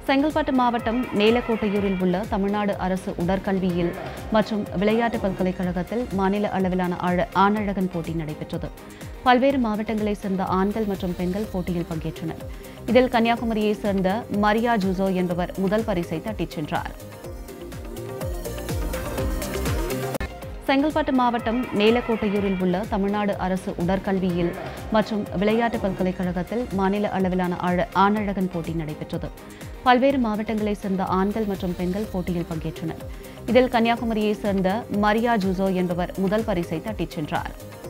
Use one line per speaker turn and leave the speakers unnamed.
செங்கல்பட்டு மாவட்டம் நேலக்கோட்டையூரில் உள்ள தமிழ்நாடு அரசு உடற்கல்வியியல் மற்றும் விளையாட்டு பல்கலைக்கழகத்தில் மாநில அளவிலான ஆழ- ஆணழகன் போட்டி நடைபெற்றது பல்வேறு மாவட்டங்களைச் சேர்ந்த ஆண்கள் மற்றும் பெண்கள் போட்டியில் பங்கேற்றனர் இதில் கன்னியாகுமரியைச் சேர்ந்த மரியா ஜூசோ என்பவர் முதல் பரிசை தட்டிச் சென்றார் செங்கல்பட்டு மாவட்டம் நேலக்கோட்டையூரில் உள்ள தமிழ்நாடு அரசு உடற்கல்வியியல் மற்றும் விளையாட்டு பல்கலைக்கழகத்தில் மாநில அளவிலான ஆழ- ஆணழகன் போட்டி நடைபெற்றது பல்வேறு மாவட்டங்களைச் சேர்ந்த ஆண்கள் மற்றும் பெண்கள் போட்டியில் பங்கேற்றனர் இதில் கன்னியாகுமரியைச் சேர்ந்த மரியா ஜூசோ என்பவர் முதல் பரிசை தட்டிச் சென்றார்